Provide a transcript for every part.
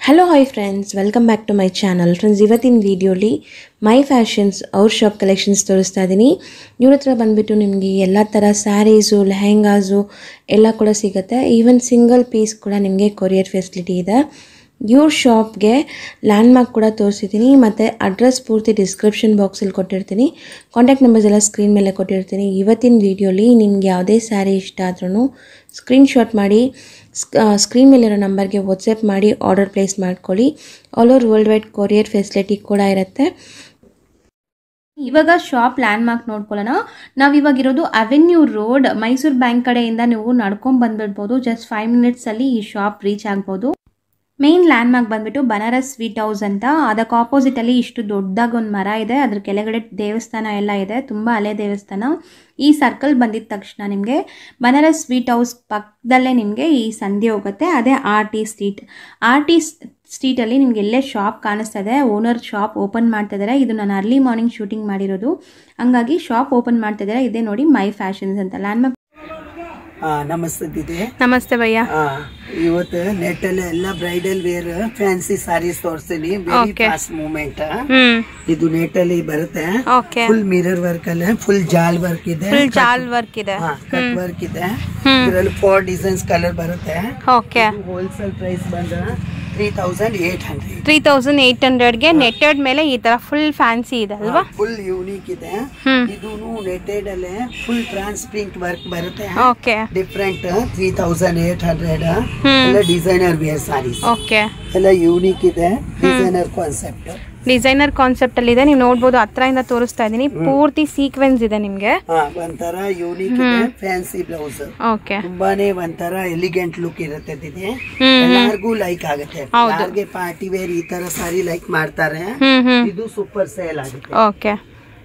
Hello hi friends welcome back to my channel friends ಇವತ್ತಿನ ವೀಡಿಯೋಲಿ my fashions ಅವ್ರ shop collections ತೋರಿಸ್ತಾ ಇದ್ದೀನಿ ಇವ್ರ ಹತ್ರ ಬಂದುಬಿಟ್ಟು ನಿಮಗೆ ಎಲ್ಲ ಥರ ಸ್ಯಾರೀಸು ಲೆಹೆಂಗಾಸು ಎಲ್ಲ ಕೂಡ ಸಿಗುತ್ತೆ ಈವನ್ ಸಿಂಗಲ್ ಪೀಸ್ ಕೂಡ ನಿಮಗೆ ಕೊರಿಯರ್ ಫೆಸಿಲಿಟಿ ಇದೆ ಇವ್ರ ಶಾಪ್ಗೆ ಲ್ಯಾಂಡ್ಮಾರ್ಕ್ ಕೂಡ ತೋರಿಸಿದ್ದೀನಿ ಮತ್ತು ಅಡ್ರೆಸ್ ಪೂರ್ತಿ ಡಿಸ್ಕ್ರಿಪ್ಷನ್ ಬಾಕ್ಸಲ್ಲಿ ಕೊಟ್ಟಿರ್ತೀನಿ ಕಾಂಟ್ಯಾಕ್ಟ್ ನಂಬರ್ಸ್ ಎಲ್ಲ ಸ್ಕ್ರೀನ್ ಮೇಲೆ ಕೊಟ್ಟಿರ್ತೀನಿ ಇವತ್ತಿನ ವೀಡಿಯೋಲಿ ನಿಮ್ಗೆ ಯಾವುದೇ ಸ್ಯಾರಿ ಇಷ್ಟ ಆದ್ರೂ ಸ್ಕ್ರೀನ್ಶಾಟ್ ಮಾಡಿ ಸ್ಕ್ರೀನ್ ಮೇಲಿರೋ ನಂಬರ್ಗೆ ವಾಟ್ಸಪ್ ಮಾಡಿ ಆರ್ಡರ್ ಪ್ಲೇಸ್ ಮಾಡ್ಕೊಳ್ಳಿ all over worldwide courier facility ಕೂಡ ಇರುತ್ತೆ ಇವಾಗ ಶಾಪ್ ಲ್ಯಾಂಡ್ ಮಾರ್ಕ್ ನೋಡ್ಕೊಳ್ಳೋಣ ನಾವು ಇವಾಗ ಇರೋದು ಅವೆನ್ಯೂ ರೋಡ್ ಮೈಸೂರು ಬ್ಯಾಂಕ್ ಕಡೆಯಿಂದ ನೀವು ನಡ್ಕೊಂಡ್ ಬಂದ್ಬಿಡ್ಬೋದು ಜಸ್ಟ್ ಫೈವ್ ಮಿನಿಟ್ಸಲ್ಲಿ ಈ ಶಾಪ್ ರೀಚ್ ಆಗ್ಬೋದು ಮೇನ್ ಲ್ಯಾಂಡ್ ಮಾರ್ಕ್ ಬಂದ್ಬಿಟ್ಟು ಬನಾರಸ್ ಸ್ವೀಟ್ ಹೌಸ್ ಅಂತ ಅದಕ್ಕೆ ಆಪೋಸಿಟಲ್ಲಿ ಇಷ್ಟು ದೊಡ್ಡದಾಗಿ ಒಂದು ಮರ ಇದೆ ಅದ್ರ ಕೆಳಗಡೆ ದೇವಸ್ಥಾನ ಎಲ್ಲ ಇದೆ ತುಂಬ ಹಳೆ ದೇವಸ್ಥಾನ ಈ ಸರ್ಕಲ್ ಬಂದಿದ ತಕ್ಷಣ ನಿಮಗೆ ಬನಾರಸ್ ಸ್ವೀಟ್ ಹೌಸ್ ಪಕ್ಕದಲ್ಲೇ ನಿಮಗೆ ಈ ಸಂಧಿ ಹೋಗುತ್ತೆ ಅದೇ R T street R T ಸ್ಟ್ರೀಟಲ್ಲಿ ನಿಮ್ಗೆ ಎಲ್ಲೇ ಶಾಪ್ ಕಾಣಿಸ್ತಾ ಇದೆ ಓನರ್ ಶಾಪ್ ಓಪನ್ ಮಾಡ್ತಾ ಇದ್ದಾರೆ ಇದು ನಾನು ಅರ್ಲಿ ಮಾರ್ನಿಂಗ್ ಶೂಟಿಂಗ್ ಮಾಡಿರೋದು ಹಂಗಾಗಿ ಶಾಪ್ ಓಪನ್ ಮಾಡ್ತಾ ಇದ್ದಾರೆ ಇದೇ ನೋಡಿ ಮೈ ಫ್ಯಾಷನ್ಸ್ ಅಂತ ಲ್ಯಾಂಡ್ ಮಾರ್ಕ್ ಆ, ನಮಸ್ತೆ ದಿದಿ ನಮಸ್ತೆ ಭಯ್ಯ ಆ, ಇವತ್ತು ನೆಟ್ ಅಲ್ಲಿ ಎಲ್ಲ ಬ್ರೈಡಲ್ ವೇರ್ ಫ್ಯಾನ್ಸಿ ಸಾರೀಸ್ ತೋರಿಸ್ತೀನಿ ವೆರಿ ಫಾಸ್ಟ್ ಮೂವ್ಮೆಂಟ್ ಹ್ಮ್ ಇದು ನೆಟ್ ಅಲ್ಲಿ ಬರುತ್ತೆ ಓಕೆ ಫುಲ್ ಮಿರರ್ ವರ್ಕ್ ಅಲ್ಲಿ ಫುಲ್ ಜಾಲ್ ವರ್ಕ್ ಇದೆ ಜಾಲ್ ವರ್ಕ್ ಇದೆ ಕಟ್ ವರ್ಕ್ ಇದೆ ಇದರಲ್ಲಿ ಫೋರ್ ಡಿಸೈನ್ಸ್ ಕಲರ್ ಬರುತ್ತೆ ಓಕೆ ಹೋಲ್ಸೇಲ್ ಪ್ರೈಸ್ ಬಂದ three thousand eight hundred three thousand eight ಹಂಡ್ರೆಡ್ಗೆ ನೆಟ್ಟೆಡ್ ಮೇಲೆ ಈ ತರ ಫುಲ್ ಫ್ಯಾನ್ಸಿ ಇದೆ ಅಲ್ವಾ ಫುಲ್ ಯೂನಿಕ್ ಇದೆ ಹ್ಮ್. ಇದು ನೆಟೆಡ್ ಅಲ್ಲೇ ಫುಲ್ ಟ್ರಾನ್ಸ್ ಪ್ರಿಂಟ್ ವರ್ಕ್ ಬರುತ್ತೆ okay different three thousand eight hundred ಎಲ್ಲ ಡಿಸೈನರ್ ವೇರ್ ಸಾರೀಸ್ ಓಕೆ ಎಲ್ಲ ಯೂನಿಕ್ ಇದೆ ಡಿಸೈನರ್ ಕಾನ್ಸೆಪ್ಟ್ ಡಿಸೈನರ್ ಕಾನ್ಸೆಪ್ಟ್ ಅಲ್ಲಿ ಇದೆ ನೀವು ನೋಡ್ಬೋದು ಹತ್ರದಿಂದ ತೋರಿಸ್ತಾ ಇದ್ದೀನಿ ಪೂರ್ತಿ ಸೀಕ್ವೆನ್ಸ್ ಇದೆ ನಿಮ್ಗೆ ಹಾ ಒಂಥರ ಯೂನಿಕ್ ಇದೆ ಫ್ಯಾನ್ಸಿ ಬ್ಲೌಸ್ ಓಕೆ ತುಂಬಾನೇ ಒಂಥರ ಎಲಿಗೆಂಟ್ ಲುಕ್ ಇರುತ್ತೆ ಇದೆ ಹ್ಮ್. ಎಲ್ಲಾರ್ಗೂ ಲೈಕ್ ಆಗುತ್ತೆ ಯಾರಿಗೆ ಪಾರ್ಟಿ ವೇರ್ ಈ ತರ ಸಾರಿ ಲೈಕ್ ಮಾಡ್ತಾರೆ ಹ್ಮ್ ಹ್ಮ್ ಇದು ಸೂಪರ್ ಸೇಲ್ ಆಗುತ್ತೆ ಓಕೆ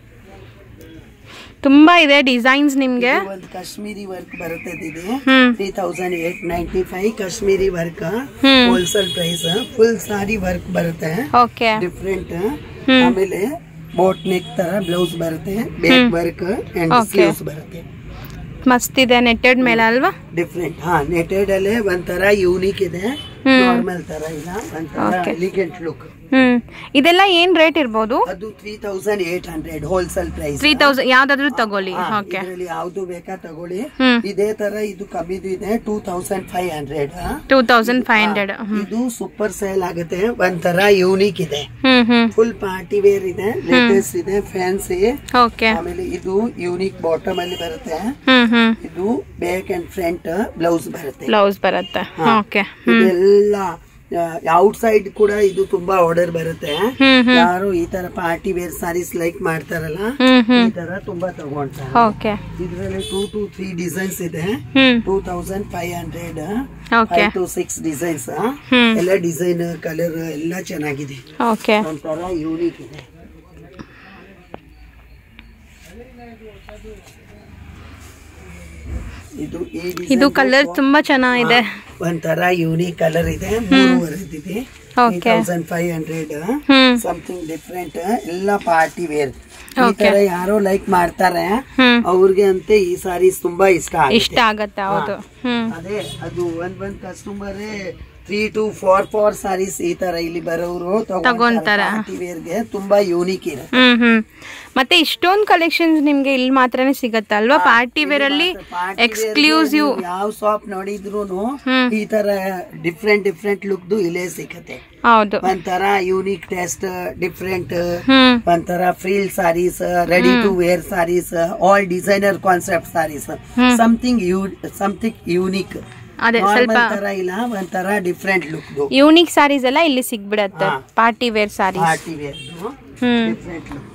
ತುಂಬಾ ಇದೆ ಡಿಸೈನ್ಸ್ ನಿಮ್ಗೆ ಇದು ಒಂದು ಕಾಶ್ಮೀರಿ ವರ್ಕ್ ಬರುತ್ತೆ ಇದೆ ಹ್ಮ್ three thousand eight ninety five Kashmiri work ಹ್ಮ್. Wholesale price full sari work ಬರುತ್ತೆ ಓಕೆ ಡಿಫ್ರೆಂಟ್ ಆಮೇಲೆ ಬೋಟ್ ನೆಕ್ ತರ ಬ್ಲೌಸ್ ಬರುತ್ತೆ back work and Okay. Sleeves ಬರುತ್ತೆ ಮಸ್ತ್ ಇದೆ ನೆಟ್ಟೆಡ್ ಮೇಲೆ ಅಲ್ವಾ ಡಿಫ್ರೆಂಟ್ ಹಾ ನೆಟೆಡ್ ಅಲ್ಲೇ ಒಂಥರ ಯೂನಿಕ್ ಇದೆ ನಾರ್ಮಲ್ ತರ ಇಲ್ಲ ಒಂಥರ ಎಲಿಗೆಂಟ್ ಲುಕ್ ಹ್ಮ್ ಇದೆಲ್ಲ ಏನ್ ರೇಟ್ ಇರ್ಬೋದು ಅದು three thousand eight hundred wholesale price three thousand ಯಾವ್ದಾದ್ರು ತಗೊಳ್ಳಿ ಓಕೆ ಇದರಲ್ಲಿ ಯಾವ್ದು ಬೇಕಾ ತಗೊಳ್ಳಿ ಹ್ಮ್ ಇದೇ ತರ ಇದು ಕಮ್ಮಿದು ಇದೆ two thousand five hundred two thousand five hundred ಇದು ಸೂಪರ್ ಸೇಲ್ ಆಗುತ್ತೆ ಒಂಥರ ಯೂನಿಕ್ ಇದೆ hmm hmm full party wear ಇದೆ ಲೇಟೆಸ್ಟ್ ಇದೆ ಫ್ಯಾನ್ಸಿ ಓಕೆ ಆಮೇಲೆ ಇದು ಯೂನಿಕ್ ಬಾಟಮ್ ಅಲ್ಲಿ ಬರುತ್ತೆ ಹ್ಮ್ ಹ್ಮ್ ಇದು ಬ್ಯಾಕ್ ಅಂಡ್ ಫ್ರಂಟ್ ಬ್ಲೌಸ್ ಬರುತ್ತೆ ಬ್ಲೌಸ್ ಬರುತ್ತೆ ಓಕೆ ಇದೆಲ್ಲ ಔಟ್ ಸೈಡ್ ಕೂಡ ಇದು ತುಂಬಾ ಆರ್ಡರ್ ಬರುತ್ತೆ ಹ್ಮ್ ಹ್ಮ್ ಯಾರು ಈ ತರ ಪಾರ್ಟಿ ವೇರ್ ಸಾರೀಸ್ ಲೈಕ್ ಮಾಡ್ತಾರಲ್ಲ ಹ್ಮ್ ಈ ಹ್ಮ್ ತರ ತುಂಬಾ ತಗೊಂತಾರೆ ಓಕೆ ಇದ್ರಲ್ಲಿ ಟೂ ಟು ತ್ರೀ ಡಿಸೈನ್ಸ್ ಇದೆ hmm two thousand five hundred okay five to six designs hmm ಎಲ್ಲ ಡಿಸೈನ್ ಕಲರ್ ಎಲ್ಲ ಚೆನ್ನಾಗಿದೆ ಓಕೆ ಒಂಥರ ಯೂನಿಕ್ ಇದೆ ಇದು ಈ design ಇದು ಕಲರ್ ತುಂಬಾ ಚೆನ್ನಾಗಿದೆ ಒಂಥರ ಯೂನಿಕ್ ಕಲರ್ ಇದೆ ಮೂರುವರೆ ಇದೆ okay thousand five hundred hmm something different ಎಲ್ಲ ಪಾರ್ಟಿ ವೇರ್ ಈ ತರ ಯಾರೋ ಲೈಕ್ ಮಾಡ್ತಾರೆ ಹ್ಮ್ ಅವ್ರಿಗೆ ಅಂತೆ ಈ ಸಾರೀಸ್ ತುಂಬಾ ಇಷ್ಟ ಇಷ್ಟ ಆಗುತ್ತೆ ಆಗತ್ತೆ ಹೌದು ಹ್ಮ್ ಅದೇ ಅದು ಒಂದ್ ಒಂದ್ customer three to four four saris ಈ ತರ ಇಲ್ಲಿ ಬರೋರು ತಗೊಂತಾರೆ. ಪಾರ್ಟಿ ವೇರ್ಗೆ ತುಂಬಾ ಯೂನಿಕ್ ಇರುತ್ತೆ ಹ್ಮ್ ಹ್ಮ್ ಮತ್ತೆ ಇಷ್ಟೊಂದು ಕಲೆಕ್ಷನ್ಸ್ ನಿಮ್ಗೆ ಇಲ್ಲಿ ಮಾತ್ರನೇ ಸಿಗತ್ತೆ ಅಲ್ವಾ ಪಾರ್ಟಿ ವೇರ್ ಅಲ್ಲಿ Party ಎಕ್ಸ್ಕ್ಲೂಸಿವ್ wear ಗೆ ನೀವು ಯಾವ ಶಾಪ್ ನೋಡಿದ್ರು ಹ್ಮ್. ಈ ತರ ಡಿಫ್ರೆಂಟ್ ಡಿಫ್ರೆಂಟ್ ಲುಕ್ದು ಇಲ್ಲೇ ಸಿಕ್ಕತ್ತೆ ಹೌದು ಒಂಥರ ಯೂನಿಕ್ ಟೆಸ್ಟ್ ಡಿಫ್ರೆಂಟ್ ಹ್ಮ್ ಒಂಥರ frill saris ready to wear saris all designer concept saris something you something unique ಅದೇ ಸ್ವಲ್ಪ ನಾರ್ಮಲ್ ತರ ಇಲ್ಲ ಒಂಥರ ಡಿಫ್ರೆಂಟ್ ಲುಕ್ ಯೂನಿಕ್ ಸಾರೀಸ್ ಎಲ್ಲ ಇಲ್ಲಿ ಸಿಗ್ಬಿಡತ್ತೆ ಹಾ. Party wear saris party wear hmm different look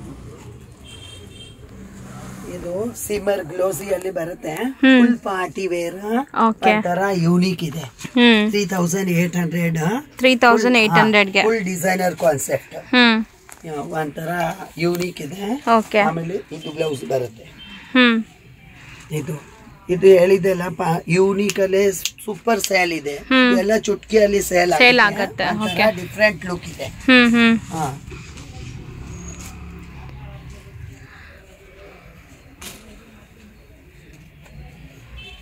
ಇದು ಸಿಮರ್ ಗ್ಲೋಸಿ ಅಲ್ಲಿ ಬರುತ್ತೆ hmm. Full party wear okay ಒಂಥರ ಯೂನಿಕ್ ಇದೆ ಹ್ಮ್ three thousand eight hundred three thousand eight ಹಂಡ್ರೆಡ್ಗೆ ಫುಲ್ ಡಿಸೈನರ್ ಕಾನ್ಸೆಪ್ಟ್ ಹ್ಮ್ ಒಂಥರ ಯೂನಿಕ್ ಇದೆ ಓಕೆ ಆಮೇಲೆ ಇದು ಬ್ಲೌಸ್ ಬರುತ್ತೆ ಹ್ಮ್ ಇದು ಇದು ಹೇಳಿದೆಲ್ಲ ಯೂನಿಕ್ ಅಲ್ಲೇ ಸೂಪರ್ ಸೇಲ್ ಇದೆ ಎಲ್ಲ ಚುಟ್ಕಿಯಲ್ಲಿ ಸೇಲ್ Sale ಆಗತ್ತೆ, okay. ಡಿಫ್ರೆಂಟ್ ಲುಕ್ ಇದೆ ಹ್ಮ್ ಹ್ಮ್ ಹಾ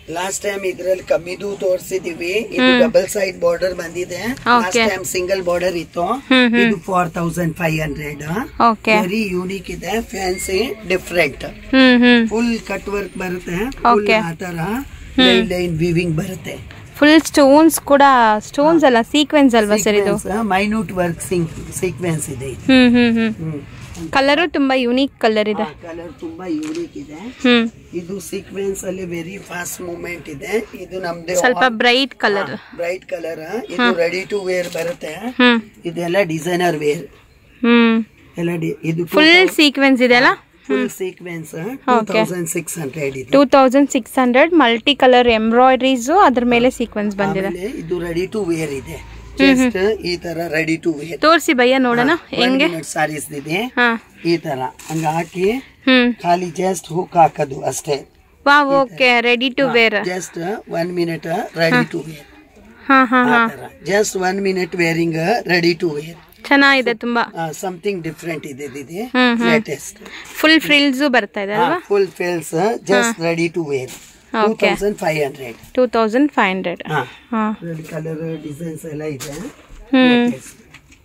ಲಾಸ್ಟ್ ಟೈಮ್ ಇದ್ರಲ್ಲಿ ಕಮ್ಮಿದು ತೋರಿಸಿದೀವಿ ಇದು ಡಬಲ್ ಸೈಡ್ ಬಾರ್ಡರ್ ಬಂದಿದೆ ಲಾಸ್ಟ್ ಟೈಮ್ ಸಿಂಗಲ್ ಬಾರ್ಡರ್ ಇತ್ತು ಇದು four thousand five hundred okay very unique ಇದೆ fancy different hmm hmm full cut work ಬರುತ್ತೆ ಫುಲ್ Okay. ಆತರ ಲೈನ್ ಲೈನ್ ವಿವಿಂಗ್ ಬರುತ್ತೆ ಫುಲ್ ಸ್ಟೋನ್ಸ್ ಕೂಡ ಸ್ಟೋನ್ಸ್ ಅಲ್ಲ ಸೀಕ್ವೆನ್ಸ್ ಅಲ್ವಾ ಸರ್ ಇದು ಮೈನ್ಯೂಟ್ ವರ್ಕ್ ಸೀಕ್ವೆನ್ಸ್ ಇದೆ ಇದು. Hmm hmm hmm hmm. Colour ತುಂಬಾ ಯುನೀಕ್ ಕಲರ್ ಇದೆ ಕಲರ್ ತುಂಬಾ ಯೂನಿಕ್ ಇದೆ ಹ್ಮ್ ಇದು ಸೀಕ್ವೆನ್ಸ್ ಅಲ್ಲಿ ವೆರಿ ಫಾಸ್ಟ್ ಮೂವ್ಮೆಂಟ್ ಇದೆ ಇದು ನಮ್ದು ಸ್ವಲ್ಪ ಬ್ರೈಟ್ ಕಲರ್ ಬ್ರೈಟ್ ಕಲರ್ ಇದು ರೆಡಿ ಟು ವೇರ್ ಬರುತ್ತೆ ಹ್ಮ್ ಇದೆಲ್ಲ ಡಿಸೈನರ್ ವೇರ್ ಹ್ಮ್ ಎಲ್ಲ ಡಿ- ಇದು ಫುಲ್ ಸೀಕ್ವೆನ್ಸ್ ಇದೆ ಅಲ್ಲ full sequence two thousand six hundred ಇದೆ two thousand six hundred multi colour embroideries ಅದ್ರ ಮೇಲೆ ಸೀಕ್ವೆನ್ಸ್ ಬಂದಿದೆ ಆಮೇಲೆ ಇದು ರೆಡಿ ಟು ವೇರ್ ಇದೆ ಜಸ್ಟ್ ಈ ತರ ರೆಡಿ ಟು ವೇರ್ ತೋರಿಸಿ ಭಯ್ಯ ನೋಡೋಣ ಹೆಂಗೆ ಸಾರೀಸ್ ಇದೆ ಹಾ ಈ ತರ ಹಂಗ ಹಾಕಿ ಹ್ಮ್ ಖಾಲಿ ಜಸ್ಟ್ ಹುಕ್ ಹಾಕೋದು ಅಷ್ಟೇ ವಾ okay ready to wear just one minute ready to wear ಹಾ ಹಾ ಹಾ just one minute wearing ready to wear ಚೆನ್ನಾಗಿದೆ ತುಂಬಾ ಸಮಥಿಂಗ್ ಡಿಫ್ರೆಂಟ್ ಇದೆ ಇದೆ ಹ್ಮ್, ಹ್ಮ್. ಲೇಟೆಸ್ಟ್ ಫುಲ್ ಫ್ರಿಲ್ಸು ಬರ್ತಾ ಇದೆ ಅಲ್ವಾ full falls just ready to wear two Okay. Thousand five hundred two thousand five hundred ಹಾ ಹಾ ಕಲರ್ ಡಿಸೈನ್ಸ್ ಎಲ್ಲ ಇದೆ ಹ್ಮ್ Latest.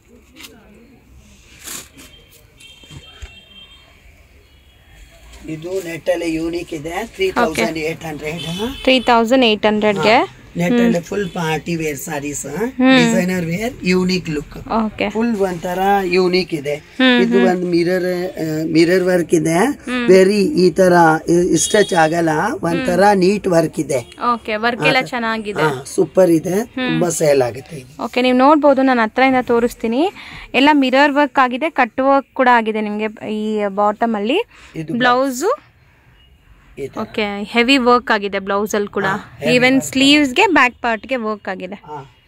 ಇದು ನೆಟ್ ಅಲ್ಲಿ ಯೂನಿಕ್ ಇದೆ three thousand eight hundred three thousand eight ಹಂಡ್ರೆಡ್ಗೆ ನೆಟ್ ಅಲ್ಲಿ full party wear saris designer wear unique look okay full ಒಂಥರ ಯೂನಿಕ್ ಇದೆ ಇದು ಒಂದು ಮಿರರ್ ಮಿರರ್ ವರ್ಕ್ ಇದೆ ವೆರಿ ಈ ತರ ಸ್ಟಚ್ ಆಗಲ್ಲ ಒಂಥರ ನೀಟ್ ವರ್ಕ್ ಇದೆ ಓಕೆ ವರ್ಕ್ ಎಲ್ಲ ಚೆನ್ನಾಗಿದೆ ಸೂಪರ್ ಇದೆ ತುಂಬಾ ಸೇಲ್ ಆಗುತ್ತೆ ಇದು ಓಕೆ ನೀವು ನೋಡ್ಬೋದು ನಾನು ಹತ್ರದಿಂದ ತೋರಿಸ್ತೀನಿ ಎಲ್ಲ ಮಿರರ್ ವರ್ಕ್ ಆಗಿದೆ ಕಟ್ ವರ್ಕ್ ಕೂಡ ಆಗಿದೆ ನಿಮಗೆ ಈ ಬಾಟಮ್ ಅಲ್ಲಿ ಇದು ಬ್ಲೌಸು ಈ ತರ. ಓಕೆ ಹೆವಿ ವರ್ಕ್ ಆಗಿದೆ ಬ್ಲೌಸ್ ಅಲ್ಲಿ ಕೂಡ ಈವನ್ ಸ್ಲೀವ್ಸ್ಗೆ ಬ್ಯಾಕ್ ಪಾರ್ಟ್ಗೆ ವರ್ಕ್ ಆಗಿದೆ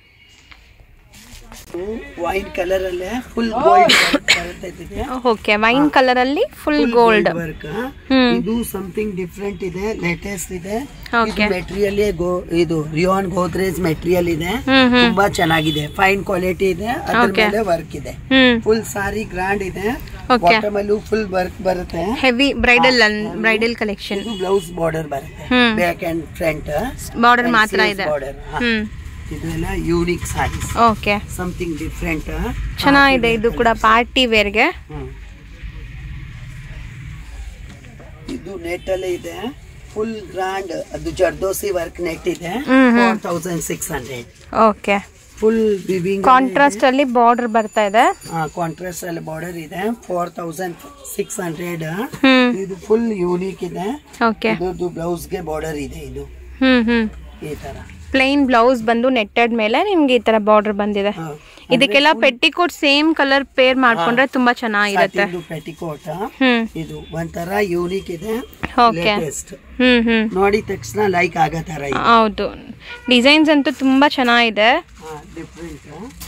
ವೈನ್ ಕಲರ್ ಅಲ್ಲೇ ಫುಲ್ ಗೋಲ್ಡ್ ಬರುತ್ತೆ ಇದೆ ಓಕೆ ವೈನ್ ಕಲರ್ ಅಲ್ಲಿ ಫುಲ್ ಗೋಲ್ಡ್ ವರ್ಕ್ ಹ್ಮ್. ಇದು ಸಮಥಿಂಗ್ ಡಿಫ್ರೆಂಟ್ ಇದೆ ಲೇಟೆಸ್ಟ್ ಇದೆ Okay. ಮೆಟೀರಿಯಲ್ ಇದು ರಿಯಾನ್ ಗೋದ್ರೇಜ್ ಮೆಟೀರಿಯಲ್ ಇದೆ ಹ್ಮ್ ಹ್ಮ್ ತುಂಬಾ ಚೆನ್ನಾಗಿದೆ ಫೈನ್ ಕ್ವಾಲಿಟಿ ಇದೆ ಅದ್ರ Okay. ಮೇಲೆ ವರ್ಕ್ ಇದೆ ಹ್ಮ್ ಫುಲ್ ಸಾರಿ ಗ್ರಾಂಡ್ ಇದೆ Okay. ಬಾಟಮ್ ಅಲ್ಲೂ ಫುಲ್ ವರ್ಕ್ ಬರುತ್ತೆ ಹೆವಿ ಬ್ರೈಡಲ್ ಬ್ರೈಡಲ್ ಕಲೆಕ್ಷನ್ ಇದು ಬ್ಲೌಸ್ ಬಾರ್ಡರ್ ಬರುತ್ತೆ hmm. Back and front border ಮಾತ್ರ ಇದೆ ಬಾರ್ಡರ್ ಹ್ಮ್ ಇದೆಲ್ಲ unique saris okay something different ಚೆನ್ನಾಗಿದೆ ಇದು ಕೂಡ ಪಾರ್ಟಿ ವೇರ್ಗೆ ಇದು ನೆಟ್ ಅಲ್ಲೇ ಇದೆ ಫುಲ್ ಗ್ರಾಂಡ್ ಅದು ಜರ್ದೋಸಿ ವರ್ಕ್ ನೆಟ್ ಇದೆ hmm, hmm. Four thousand six hundred okay full weaving contrast ಅಲ್ಲಿ ಬಾರ್ಡರ್ ಬರ್ತಾ ಇದೆ ಕಾಂಟ್ರಾಸ್ಟ್ ಅಲ್ಲಿ ಬಾರ್ಡರ್ ಇದೆ four thousand six hundred hmm ಇದು ಫುಲ್ ಯೂನಿಕ್ ಇದೆ ಓಕೆ ಇದು ಬ್ಲೌಸ್ ಗೆ ಬಾರ್ಡರ್ ಇದೆ ಇದು ಹ್ಮ್ ಹ್ಮ್ ಈ ತರ ಪ್ಲೈನ್ ಬ್ಲೌಸ್ ಬಂದು ನೆಟ್ಟೆಡ್ ಮೇಲೆ ನಿಮ್ಗೆ ಈ ತರ ಬಾರ್ಡರ್ ಬಂದಿದೆ ಹಾ. ಇದಕ್ಕೆಲ್ಲ ಪೆಟ್ಟಿಕೋಟ್ ಸೇಮ್ ಕಲರ್ ಪೇರ್ ಮಾಡ್ಕೊಂಡ್ರೆ ತುಂಬಾ ಚೆನ್ನಾಗಿರುತ್ತೆ ಇದು ಪೆಟಿಕೋಟ್ ಹ್ಮ್ ಇದು ಒಂಥರ ಯೂನಿಕ್ ಇದೆ ಓಕೆ ಲೇಟೆಸ್ಟ್ ಹ್ಮ್ ಹ್ಮ್ ನೋಡಿದ ತಕ್ಷಣ ಲೈಕ್ ಆಗೋ ತರ ಇದೆ ಹೌದು ಡಿಸೈನ್ಸ್ ಅಂತೂ ತುಂಬಾ ಚೆನ್ನಾಗಿದೆ ಡಿಫ್ರೆಂಟ್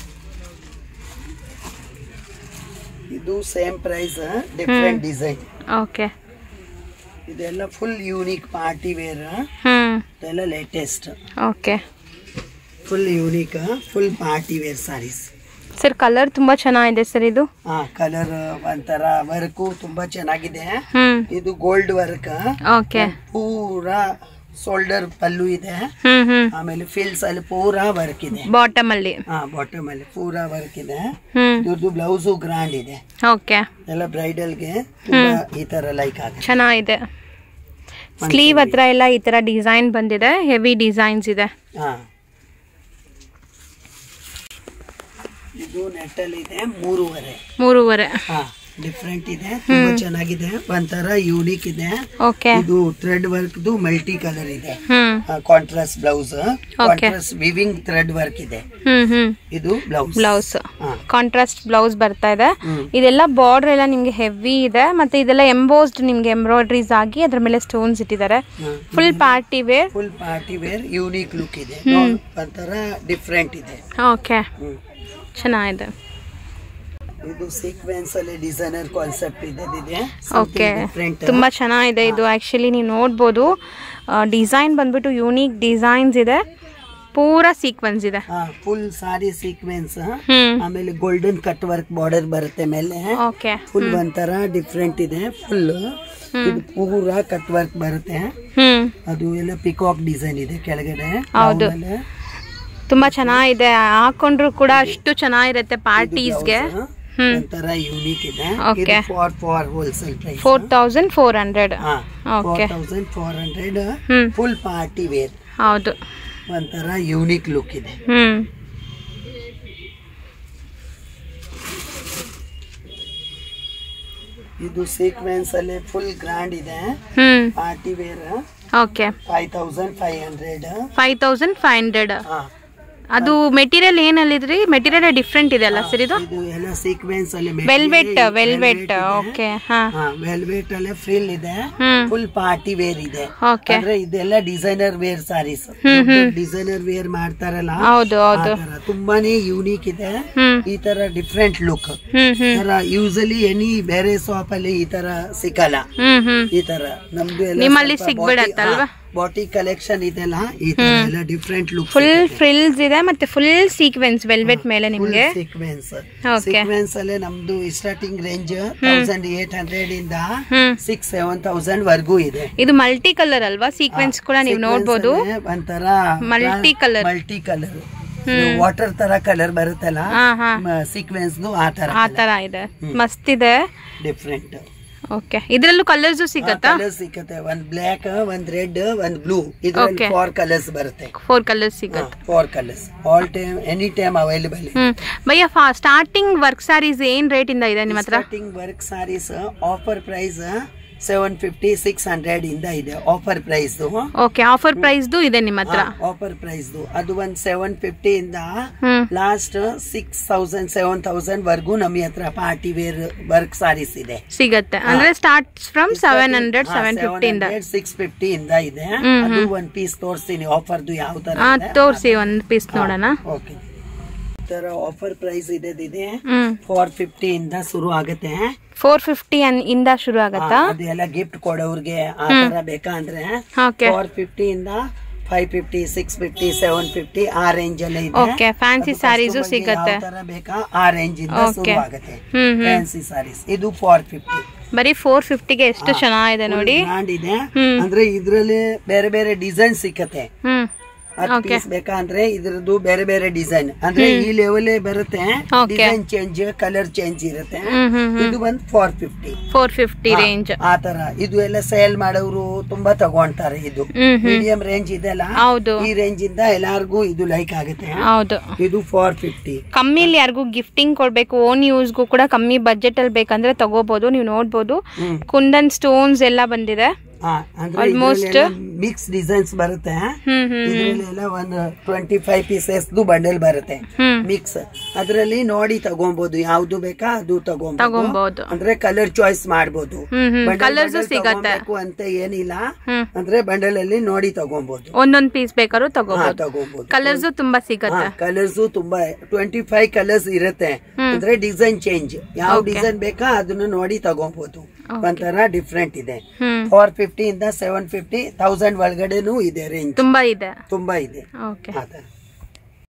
ಇದು same price different design okay ಇದೆಲ್ಲ full unique party wear hmm ಇದೆಲ್ಲ latest okay full unique full party wear saris sir colour ತುಂಬಾ ಚೆನ್ನಾಗಿದೆ ಸರ್ ಇದು ಹಾ ಕಲರ್ ಒಂಥರ ವರ್ಕು ತುಂಬಾ ಚೆನ್ನಾಗಿದೆ ಹ್ಮ್ ಇದು ಗೋಲ್ಡ್ ವರ್ಕ್ ಓಕೆ ಪೂರಾ ಶೋಲ್ಡರ್ ಪಲ್ಲು ಇದೆ ಹ್ಮ್ ಹ್ಮ್ ಆಮೇಲೆ ಫಿಲ್ಸ್ ಅಲ್ಲಿ ಪೂರಾ ವರ್ಕ್ ಇದೆ ಬಾಟಮ್ ಅಲ್ಲಿ ಹಾ ಬಾಟಮ್ ಅಲ್ಲಿ ಪೂರಾ ವರ್ಕ್ ಇದೆ ಹ್ಮ್ ಇದ್ರದ್ದು ಬ್ಲೌಸು ಗ್ರಾಂಡ್ ಇದೆ ಓಕೆ ಎಲ್ಲ ಬ್ರೈಡಲ್ಗೆ ತುಂಬಾ ಈ ತರ ಲೈಕ್ ಆಗುತ್ತೆ ಚೆನ್ನಾಗಿದೆ ಸ್ಲೀವ್ ಹತ್ರ ಎಲ್ಲ ಈ ತರ ಡಿಸೈನ್ ಬಂದಿದೆ ಹೆವಿ ಡಿಸೈನ್ಸ್ ಇದೆ ಹಾ ಇದು ನೆಟ್ಟಲ್ಲಿ ಇದೆ ಮೂರುವರೆ ಮೂರುವರೆ ಹಾ ಡಿಫ್ರೆಂಟ್ ಇದೆ ತುಂಬಾ ಚೆನ್ನಾಗಿದೆ ಒಂಥರ ಯೂನಿಕ್ ಇದೆ ಓಕೆ ಇದು ಥ್ರೆಡ್ ವರ್ಕ್ ಮಲ್ಟಿ ಕಲರ್ ಇದೆ hmm contrast blouse contrast weaving thread work ಇದೆ ಹ್ಮ್ ಹ್ಮ್ ಇದು ಬ್ಲೌಸ್ ಬ್ಲೌಸ್ ಹಾ. ಕಾಂಟ್ರಾಸ್ಟ್ ಬ್ಲೌಸ್ ಬರ್ತಾ ಇದೆ ಹ್ಮ್. ಇದೆಲ್ಲ ಬಾರ್ಡರ್ ಎಲ್ಲ ನಿಮ್ಗೆ ಹೆವಿ ಇದೆ ಮತ್ತೆ ಇದೆಲ್ಲ ಎಂಬೋಸ್ಡ್ ನಿಮ್ಗೆ ಎಂಬ್ರಾಯ್ಡ್ರೀಸ್ ಆಗಿ ಅದ್ರ ಮೇಲೆ ಸ್ಟೋನ್ಸ್ ಇಟ್ಟಿದ್ದಾರೆ full party wear full party wear unique look ಇದೆ ನೋಡ್- ಒಂಥರ ಡಿಫ್ರೆಂಟ್ ಇದೆ ಓಕೆ ಹ್ಮ್. ಚೆನ್ನಾಗಿದೆ ಇದು ಸೀಕ್ವೆನ್ಸ್ ಅಲ್ಲಿ ಡಿಸೈನರ್ ಕಾನ್ಸೆಪ್ಟ್ ಇದೆ ಓಕೆ ಡಿಫ್ರೆಂಟ್ ತುಂಬಾ ಚೆನ್ನಾಗಿದೆ ಇದು ಆಕ್ಚುಲಿ ನೀವು ನೋಡ್ಬೋದು ಡಿಸೈನ್ ಬಂದ್ಬಿಟ್ಟು ಯೂನಿಕ್ ಡಿಸೈನ್ಸ್ ಇದೆ ಪೂರಾ ಸೀಕ್ವೆನ್ಸ್ ಇದೆ ಫುಲ್ ಸಾರಿ ಸೀಕ್ವೆನ್ಸ್ ಹ್ಮ್ ಆಮೇಲೆ ಗೋಲ್ಡನ್ ಕಟ್ ವರ್ಕ್ ಬಾರ್ಡರ್ ಬರುತ್ತೆ ಮೇಲೆ ಓಕೆ ಫುಲ್ ಒಂಥರ ಡಿಫ್ರೆಂಟ್ ಇದೆ ಫುಲ್ ಇದು ಪೂರಾ ಕಟ್ ವರ್ಕ್ ಬರುತ್ತೆ ಹ್ಮ್ ಅದು ಎಲ್ಲ ಪಿಕಾಕ್ ಡಿಸೈನ್ ಇದೆ ಕೆಳಗಡೆ ಹೌದು. ಆಮೇಲೆ ತುಂಬಾ ಚೆನ್ನಾಗಿದೆ ಹಾಕೊಂಡ್ರು ಕೂಡ ಅಷ್ಟು ಚೆನ್ನಾಗಿರುತ್ತೆ ಪಾರ್ಟೀಸ್ಗೆ ಹ್ಮ್ ಒಂಥರ ಯೂನಿಕ್ ಇದೆ Okay. For for wholesale price four thousand four hundred ಹಾ Okay. Four thousand four hundred hmm full party wear ಹೌದು ಒಂಥರ ಯೂನಿಕ್ ಲುಕ್ ಇದೆ ಹ್ಮ್ ಇದು ಸೀಕ್ವೆನ್ಸ್ ಅಲ್ಲಿ ಫುಲ್ ಗ್ರ್ಯಾಂಡ್ ಇದೆ hmm party wear okay five thousand five hundred five thousand five hundred ಹಾ ಅದು material ಏನಲ್ಲಿದ್ರಿ material different ಇದೆ ಅಲ್ಲ ಸರ್ ಇದು ಇದು ಎಲ್ಲ ಸೀಕ್ವೆನ್ಸ್ ಅಲ್ಲಿ ವೆಲ್ವೆಟ್ ವೆಲ್ವೆಟ್ ಓಕೆ ಹಾ ವೆಲ್ವೆಟ್ ಅಲ್ಲಿ ಫ್ರಿಲ್ ಇದೆ ಹ್ಮ್ ಫುಲ್ ಪಾರ್ಟಿ ವೇರ್ ಇದೆ ಓಕೆ ಅಂದ್ರೆ ಇದೆಲ್ಲ designer wear saris designer wear ಮಾಡ್ತಾರಲ್ಲ ಹೌದು ಆ ಹೌದು ತರ ತುಂಬಾನೇ ಯೂನಿಕ್ ಇದೆ ಹ್ಮ್ ಈ ತರ ಡಿಫ್ರೆಂಟ್ ಲುಕ್ ಹ್ಮ್ ಹ್ಮ್ ತರ ಯೂಸಲಿ ಎನಿ ಬೇರೆ ಶಾಪ್ ಅಲ್ಲಿ ಈ ತರ ಸಿಕ್ಕಲ್ಲ ಹ್ಮ್ ಹ್ಮ್ ಈ ತರ ನಮ್ದು ಎಲ್ಲ ನಿಮ್ಮಲ್ಲಿ ಸಿಗ್ಬಿಡತ್ತಲ್ವಾ? ಬಾಟಿ ಕಲೆಕ್ಷನ್ ಇದೆಲ್ಲ ಈ ತರ ಎಲ್ಲ ಡಿಫ್ರೆಂಟ್ ಲುಕ್ ಫುಲ್ ಫ್ರಿಲ್ಸ್ ಇದೆ ಮತ್ತೆ ಫುಲ್ ಸೀಕ್ವೆನ್ಸ್ ವೆಲ್ವೆಟ್ ಮೇಲೆ ನಿಮ್ಗೆ ಸೀಕ್ವೆನ್ಸ್ Okay. ಸೀಕ್ವೆನ್ಸ್ ಅಲ್ಲೇ ನಮ್ದು starting range thousand eight hundred ಇಂದ ಹ್ಮ್ ಸಿಕ್ಸ್ ಸೆವೆನ್ ತೌಸಂಡ್ ವರ್ಗೂ ಇದೆ ಇದು ಮಲ್ಟಿ ಕಲರ್ ಅಲ್ವಾ ಸೀಕ್ವೆನ್ಸ್ ಕೂಡ ನೀವು ನೋಡ್ಬೋದು ಒಂಥರ Multi colour. Multi colour water ತರ ಕಲರ್ ಬರುತ್ತಲ್ಲ ಹಾ ಹಾ ಸೀಕ್ವೆನ್ಸ್ ಆ ತರ ಆ ತರ ಇದೆ ಮಸ್ತ್ ಇದೆ ಡಿಫ್ರೆಂಟ್ ಓಕೆ ಇದ್ರಲ್ಲೂ ಕಲರ್ಸ್ ಸಿಗತ್ತಾ ಕಲರ್ ಸಿಕ್ಕತ್ತೆ ಒಂದ್ ಬ್ಲ್ಯಾಕ್ ಒಂದ್ ರೆಡ್ ಒಂದ್ ಬ್ಲೂ ಇದ್ರಲ್ಲಿ Okay. ಫೋರ್ ಕಲರ್ಸ್ ಬರುತ್ತೆ ಫೋರ್ ಕಲರ್ಸ್ ಸಿಗತ್ತೆ four colours all time any time available hmm ಭಯ್ಯ ಸ್ಟಾರ್ಟಿಂಗ್ ವರ್ಕ್ ಸಾರೀಸ್ ಏನ್ ರೇಟ್ ಇಂದ ಇದೆ ನಿಮ್ಮ ಹತ್ರ starting work saris offer price seven fifty six hundred ಇಂದ ಇದೆ ಆಫರ್ ಪ್ರೈಸ್ ಓಕೆ ಆಫರ್ ಪ್ರೈಸ್ದು ಇದೆ ನಿಮ್ಮ ಹತ್ರ ಆಫರ್ ಪ್ರೈಸ್ ಅದು ಒಂದ್ ಸೆವೆನ್ ಫಿಫ್ಟಿ ಇಂದ hmm last six thousand seven thousand ವರ್ಗೂ ನಮ್ಮ ಹತ್ರ ಪಾರ್ಟಿ ವೇರ್ ವರ್ಕ್ ಸಾರೀಸ್ ಇದೆ ಸಿಗತ್ತೆ ಅಂದ್ರೆ start from seven hundred seven fifty ಇಂದ ಸಿಕ್ಸ್ ಫಿಫ್ಟಿ ಇಂದ ಇದೆ ಹ್ಮ್, ಅದು ಒಂದ್ ಪೀಸ್ ತೋರಿಸ್ತೀನಿ ಆಫರ್ದು ಯಾವ ತರ ಹಾ ಇದೆ. ತೋರ್ಸಿ ಒಂದ್ ಪೀಸ್ ನೋಡೋಣ ಓಕೆ ತರ ಆಫರ್ ಪ್ರೈಸ್ ಇದೆ ಹ್ಮ್ ಫೋರ್ ಫಿಫ್ಟಿ ಇಂದ ಶುರು ಆಗುತ್ತೆ ಫೋರ್ ಫಿಫ್ಟಿ ಇಂದ ಶುರು ಆಗತ್ತಾ ಅದೆಲ್ಲ ಗಿಫ್ಟ್ ಕೊಡೋರ್ಗೆ ಆ ತರ ಬೇಕಾ ಅಂದ್ರೆ ಓಕೆ ಫೋರ್ ಫಿಫ್ಟಿ ಇಂದ five fifty six fifty seven fifty ಆ ರೇಂಜ್ ಅಲ್ಲೇ ಇದೆ ಓಕೆ ಫ್ಯಾನ್ಸಿ ಸ್ಯಾರೀಸು customer ಗೆ ಸಿಗತ್ತೆ ಯಾವ ತರ ಬೇಕಾ ಆ ರೇಂಜ್ ಇಂದ ಶುರು Okay. ಆಗುತ್ತೆ ಹ್ಮ್ ಹ್ಮ್ ಫ್ಯಾನ್ಸಿ ಸಾರೀಸ್ ಇದು ಫೋರ್ ಫಿಫ್ಟಿ ಬರೀ ಫೋರ್ ಫಿಫ್ಟಿಗೆ ಎಷ್ಟು ಚೆನ್ನಾಗಿದೆ ನೋಡಿ ಬ್ರಾಂಡ್ ಇದೆ ಹ್ಮ್. ಅಂದ್ರೆ ಇದ್ರಲ್ಲಿ ಬೇರೆ ಬೇರೆ ಡಿಸೈನ್ ಸಿಕ್ಕತ್ತೆ ಹ್ಮ್ ಹತ್ತು ಪೀಸ್ ಬೇಕಾ ಅಂದ್ರೆ ಇದ್ರದ್ದು ಬೇರೆ ಬೇರೆ ಡಿಸೈನ್ ಅಂದ್ರೆ ಈ ಲೆವೆಲ್ ಬರುತ್ತೆ Okay. Design change colour change ಇರುತ್ತೆ ಹ್ಮ್ ಹ್ಮ್ ಇದು ಬಂದ್ four fifty four fifty range ಆ ತರ ಇದು ಎಲ್ಲ ಸೇಲ್ ಮಾಡೋರು ತುಂಬಾ ತಗೊಂತಾರೆ ಇದು ಹ್ಮ್ ಹ್ಮ್ ಮೀಡಿಯಂ ರೇಂಜ್ ಇದೆಲ್ಲ ಹೌದು ಈ ರೇಂಜ್ ಇಂದ ಎಲ್ಲಾರ್ಗೂ ಇದು ಲೈಕ್ ಆಗುತ್ತೆ ಹೌದು ಇದು ಫೋರ್ ಫಿಫ್ಟಿ ಕಮ್ಮಿಲಿ ಯಾರಿಗೂ ಗಿಫ್ಟಿಂಗ್ ಕೊಡ್ಬೇಕು ಓನ್ ಯೂಸ್ಗೂ ಕೂಡ ಕಮ್ಮಿ ಬಜೆಟ್ ಅಲ್ಲಿ ಬೇಕಂದ್ರೆ ತಗೋಬಹುದು ನೀವು ನೋಡ್ಬೋದು ಹ್ಮ್ ಕುಂದನ್ ಸ್ಟೋನ್ಸ್ ಎಲ್ಲ ಬಂದಿದೆ ಅಂದ್ರೆ Almost- ಮಿಕ್ಸ್ ಡಿಸೈನ್ಸ್ ಬರುತ್ತೆ ಹ್ಮ್ ಹ್ಮ್ ಇದ್ರಲ್ಲೆಲ್ಲ ಒಂದು ಟ್ವೆಂಟಿ ಫೈವ್ ಪೀಸಸ್ ಬಂಡಲ್ ಬರುತ್ತೆ ಹ್ಮ್ ಮಿಕ್ಸ್ ಅದ್ರಲ್ಲಿ ನೋಡಿ ತಗೊಬಹುದು ಯಾವ್ದು ಬೇಕಾ ಅದು ತಗೊಬಹುದು ತಗೊಂಬೋದು ಅಂದ್ರೆ ಕಲರ್ ಚಾಯ್ಸ್ ಮಾಡಬಹುದು ಹ್ಮ್ ಹ್ಮ್ ಕಲರ್ಸ್ ಸಿಗತ್ತೆ ಅಂತ ಏನಿಲ್ಲ ಹ್ಮ್ ಅಂದ್ರೆ ಬಂಡಲ್ ಅಲ್ಲಿ ನೋಡಿ ತಗೊಬಹುದು ಒಂದೊಂದ್ ಪೀಸ್ ಬೇಕಾದ್ರೂ ಹಾ ತಗೋಬಹುದು ತಗೊಬಹುದು ಕಲರ್ಸ್ ತುಂಬಾ ಸಿಗತ್ತೆ ಕಲರ್ಸ್ ತುಂಬಾ ಟ್ವೆಂಟಿ ಫೈವ್ ಕಲರ್ಸ್ ಇರುತ್ತೆ ಅಂದ್ರೆ ಡಿಸೈನ್ ಚೇಂಜ್ ಯಾವ ಡಿಸೈನ್ ಬೇಕಾ ಅದನ್ನ ನೋಡಿ ತಗೊಬಹುದು ಒಂಥರ ಡಿಫ್ರೆಂಟ್ ಇದೆ ಹ್ಮ್ ಫೋರ್ ಫಿಫ್ಟಿ ಇಂದ ಸೆವೆನ್ ಫಿಫ್ಟಿ ತೌಸಂಡ್ ಒಳಗಡೆನೂ ಇದೆ ರೇಂಜ್ ತುಂಬಾ ಇದೆ ತುಂಬಾ ಇದೆ ಓಕೆ ಆ ತರ